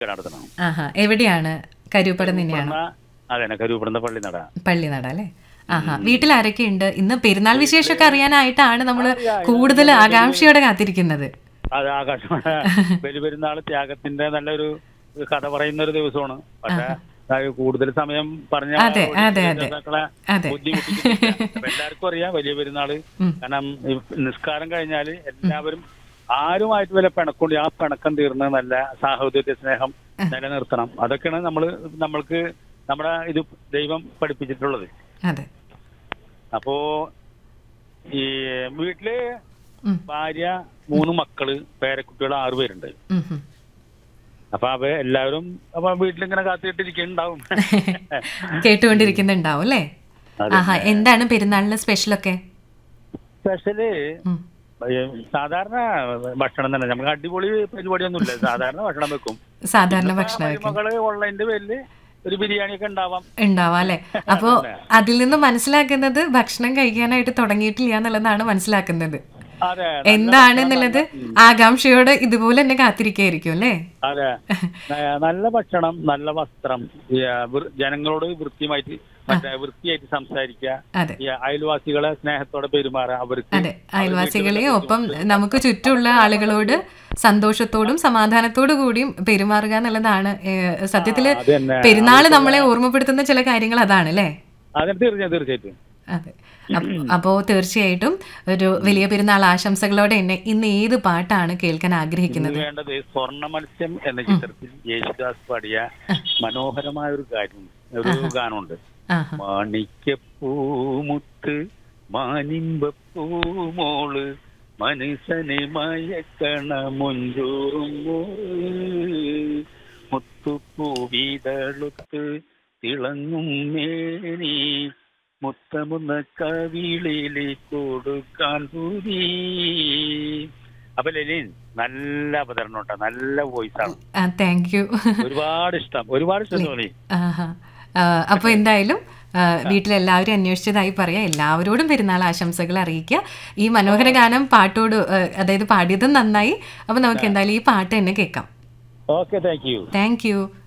നടത്തണം ആഹാ എവിടെയാണ് കരൂപ്പട തന്നെയാണ് അതെ കരൂപ്പെടുന്ന പള്ളി നട പള്ളിനട അല്ലേ ആഹാ വീട്ടിൽ ആരൊക്കെ ഉണ്ട് ഇന്ന് പെരുന്നാൾ വിശേഷമൊക്കെ അറിയാനായിട്ടാണ് നമ്മൾ കൂടുതൽ ആകാംക്ഷയോടെ കാത്തിരിക്കുന്നത് അത് ആകാശമാണ് ബലിപെരുന്നാൾ ത്യാഗത്തിന്റെ നല്ലൊരു കഥ പറയുന്ന ഒരു ദിവസമാണ് പക്ഷെ അത് കൂടുതൽ സമയം പറഞ്ഞ അതെ, അതെ, അതെ. ശ്രോതാക്കളെ അതെ. ബുദ്ധിമുട്ടിക്കുന്നില്ല. അപ്പൊ എല്ലാവർക്കും അറിയാം വലിയ പെരുന്നാള് ഉം. കാരണം ഈ നിസ്കാരം കഴിഞ്ഞാല് എല്ലാവരും ആരുമായിട്ട് വല്ല പിണക്കൊണ്ട് ആ പിണക്കം തീർന്ന് നല്ല സാഹോദര്യ സ്നേഹം നിലനിർത്തണം അതൊക്കെയാണ് നമ്മള് നമ്മൾക്ക് നമ്മുടെ ഇത് ദൈവം പഠിപ്പിച്ചിട്ടുള്ളത് അതെ അപ്പോ ഈ വീട്ടില് ഉം. ഭാര്യ മൂന്ന് മക്കള് പേരക്കുട്ടികൾ ആറു പേരുണ്ട് ഉം, ഉം. അപ്പൊ അവ എല്ലാവരും അപ്പൊ വീട്ടിലിങ്ങനെ കാത്തിട്ടിരിക്കുന്നുണ്ടാവും കേട്ടുകൊണ്ടിരിക്കുന്നുണ്ടാവും അല്ലേ അതെ. ആഹാ എന്താണ് പെരുന്നാളിന് സ്പെഷ്യലൊക്കെ സ്പെഷ്യല് ഉം. ഏ, സാധാരണ ഭക്ഷണം തന്നെ നമുക്ക് അടിപൊളി പരിപാടിയൊന്നുമില്ല സാധാരണ ഭക്ഷണം വെക്കും സാധാരണ ഭക്ഷണം വെക്കും മകള് ഉള്ളതിന്റെ പേരില് ഒരു ബിരിയാണി ഒക്കെ ഉണ്ടാവാം ഉണ്ടാവാം അല്ലെ അപ്പോ അതിൽ നിന്ന് മനസ്സിലാക്കുന്നത് ഭക്ഷണം കഴിക്കാനായിട്ട് തുടങ്ങിയിട്ടില്ല എന്നുള്ളതാണ് മനസ്സിലാക്കുന്നത് അതെ എന്താണെന്നുള്ളത് ആകാംക്ഷയോടെ ഇതുപോലെ തന്നെ കാത്തിരിക്കായിരിക്കും അല്ലേ അതെ ന- നല്ല ഭക്ഷണം നല്ല വസ്ത്രം ഈ, ആ, വൃ- ജനങ്ങളോട് വൃത്തിയുമായിട്ട് മറ്റേ വൃത്തിയായിട്ട് സംസാരിക്കുക അതെ ഈ അയൽവാസികളെ സ്നേഹത്തോടെ പെരുമാറുക അവർക്ക് അതെ അയൽവാസികളെ ഒപ്പം നമുക്ക് ചുറ്റുമുള്ള ആളുകളോട് സന്തോഷത്തോടും സമാധാനത്തോടു കൂടിയും പെരുമാറുക എന്നുള്ളതാണ് ഏഹ്, സത്യത്തില് അത് തന്നെ. പെരുന്നാള് നമ്മളെ ഓർമ്മപ്പെടുത്തുന്ന ചില കാര്യങ്ങൾ അതാണ് അല്ലേ അതെ തീർച്ചയായും തീർച്ചയായിട്ടും അതെ അപ്പ- അപ്പോ തീർച്ചയായിട്ടും ഒരു വലിയ പെരുന്നാൾ ആശംസകളോടെ തന്നെ ഇന്ന് ഏത് പാട്ടാണ് കേൾക്കാൻ ആഗ്രഹിക്കുന്നത് ഇന്ന് വേണ്ടത് സ്വർണ്ണ മത്സ്യം എന്ന ചിത്രത്തിൽ യേശുദാസ് പാടിയ മനോഹരമായ ഒരു കാര്യം ഒരു ഗാനമുണ്ട് ആഹാ മാണിക്യപ്പൂമുത്ത് മാനിമ്പപ്പൂമോള് മനസ്സനെ മയക്കണ മുഞ്ചൂറുമ്പോ മുത്തുപ്പൂവിതളുത്ത് തിളങ്ങും മേനി മുത്തമുന്ന കവിളിലെ കൊടുക്കാൻ പൂതി അപ്പൊ ലെനിൻ നല്ല അവതരണം കേട്ടോ നല്ല വോയിസ് ആണ് താങ്ക് യു ഒരുപാട് ഇഷ്ടം ഒരുപാട് ഇഷ്ടം തോന്നി ആഹാ ആ, അപ്പൊ എന്തായാലും ആ, വീട്ടിലെല്ലാവരും അന്വേഷിച്ചതായി പറയാം എല്ലാവരോടും പെരുന്നാൾ ആശംസകൾ അറിയിക്കുക ഈ മനോഹര ഗാനം പാട്ടോട് ആ, അതായത് പാടിയതും നന്നായി അപ്പൊ നമുക്ക് എന്തായാലും ഈ പാട്ട് തന്നെ കേൾക്കാം okay thank you thank U